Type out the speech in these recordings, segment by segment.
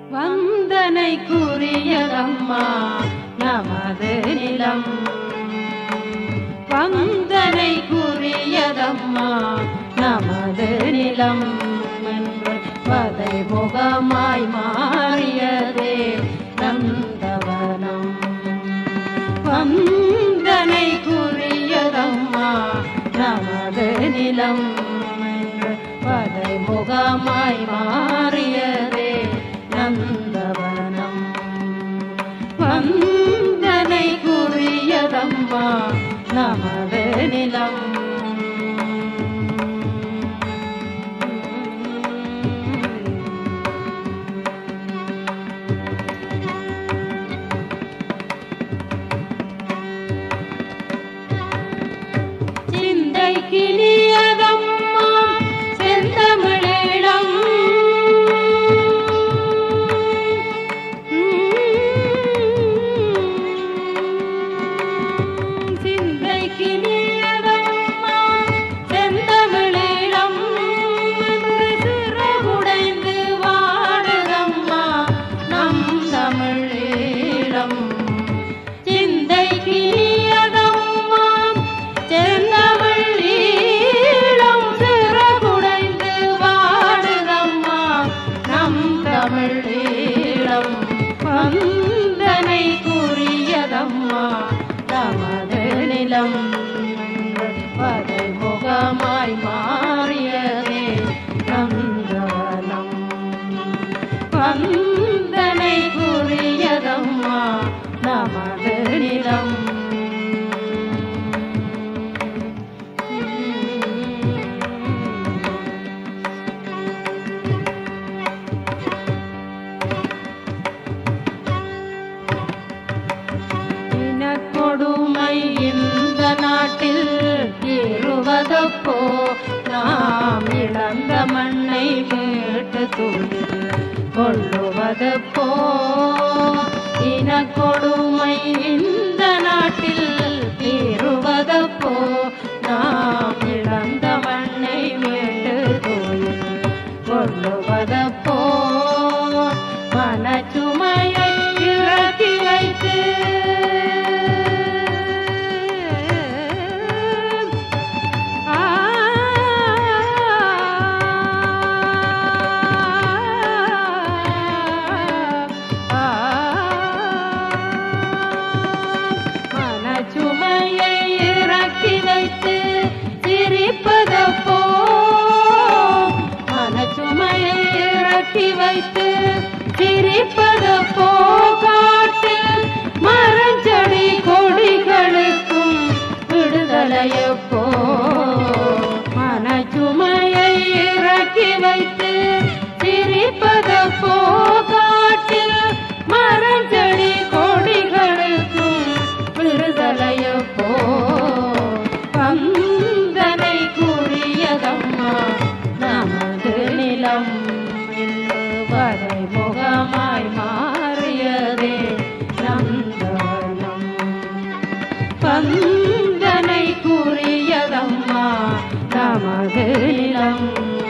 வந்தனை கூறியதம்மா நமது நிலம் வந்தனை கூறியதம்மா நமது நிலம் என்று பதை முகமாய் மாறியதே நந்தவனம் வந்தனை கூறியதம்மா நமது நிலம் என்று பதை முகமாய் மாறியதே நந்தவனம் வந்தனை கூறியதம்மா நமது நிலம் சிந்தை கிளியதம்மா செந்தமிழிடம் சிந்தை கிளியதம்மா செந்தமிழிடம் என்று சிறகுடைந்து வாடுதம்மா நம் தமிழீழம் சிந்தை கிளியதம்மா செந்தமிழீழம் சிறகுடைந்து வாடுதம்மா நம் தமிழீழம் வந்தனை கூறியதம்மா நமது நிலம் பதை முகமாய் மாறியதே நந்தவனம் வந்தனை கூறியதம்மா நமது நிலம் இனக்கொடுமை இந்த நாட்டில் தீருவதப்போ நாம் இழந்த மண்ணை மீட்டு துணிந்து கொள்ளுவதப்போ இனக்கொடுமை இந்த நாட்டில் தீருவதப்போ நாம் இழந்த மண்ணை மீட்டு துணிந்து கொள்ளுவதப்போ மனச்சுமையை இறக்கி வைத்து ஆ மனச்சுமையை இறக்கி வைத்து சிரிப்பதப்போ மனச்சுமையை இறக்கி வைத்து சிரிப்பதப்போ காட்டில் மரஞ்செடி கொடிகளுக்கும் விடுதலையப்போ மனச்சுமையை இறக்கி வைத்து சிரிப்பதப்போ காட்டில் மரஞ்செடி கொடிகளுக்கும் விடுதலையப்போ வந்தனை கூறியதம்மா நமது நிலம் என்று வரை முகமாய் மாறியதே நந்தவனம் வந்தனை கூறியதம்மா நமது நிலம்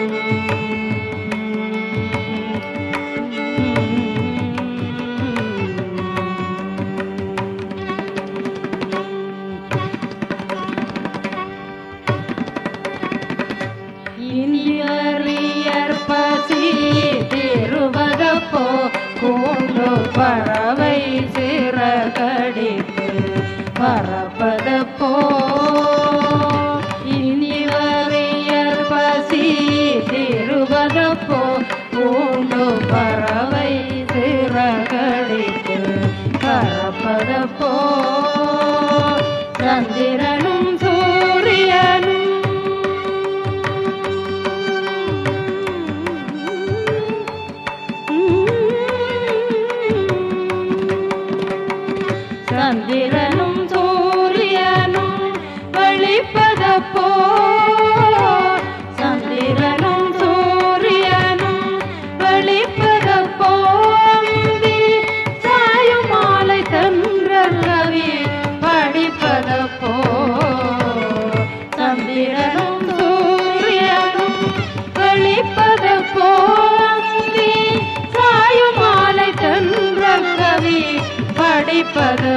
இந்தியறியற் பசி திருவதப்போ கூண்டு பறவை சிறகடித்து பறப்பதப்போ இனிவறியற் பசி திருவதப்போ கூண்டு பறவை சிறகடித்து பறப்பதப்போ சந்திரனும் சூரியனும் சந்திரனும் சூரியனும் வெளிப்பதப்போ சந்திரனும் சூரியனும் வெளிப்பதப்போ அந்தி சாயும் மாலை தென்றல் ரவி படிப்பதப்போ சந்திரனும் சூரியனும் வெளிப்பதப்போ அந்தி சாயும் மாலை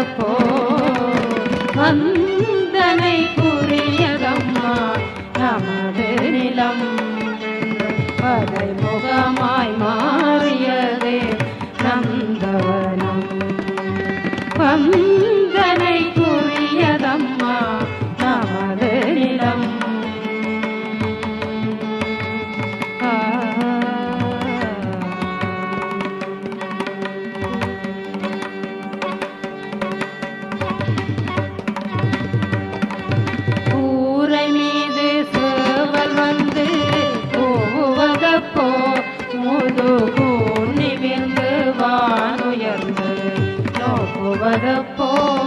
போ வந்தனை புரியதம்மா நமது நிலம் பதை முகமாய் மாறியதே நந்தவனம் வந்தனை புரியதம்மா நமது நிலம் கூரை மீது சேவல் வந்து கூவதப்போ முதுகு நிமிர்ந்து வானுயர்ந்து நோக்குவதப்போ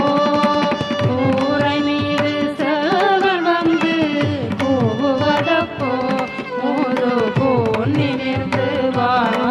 கூரை மீது சேவல் வந்து கூவதப்போ முதுகு நிமிர்ந்து வானுயர்ந்து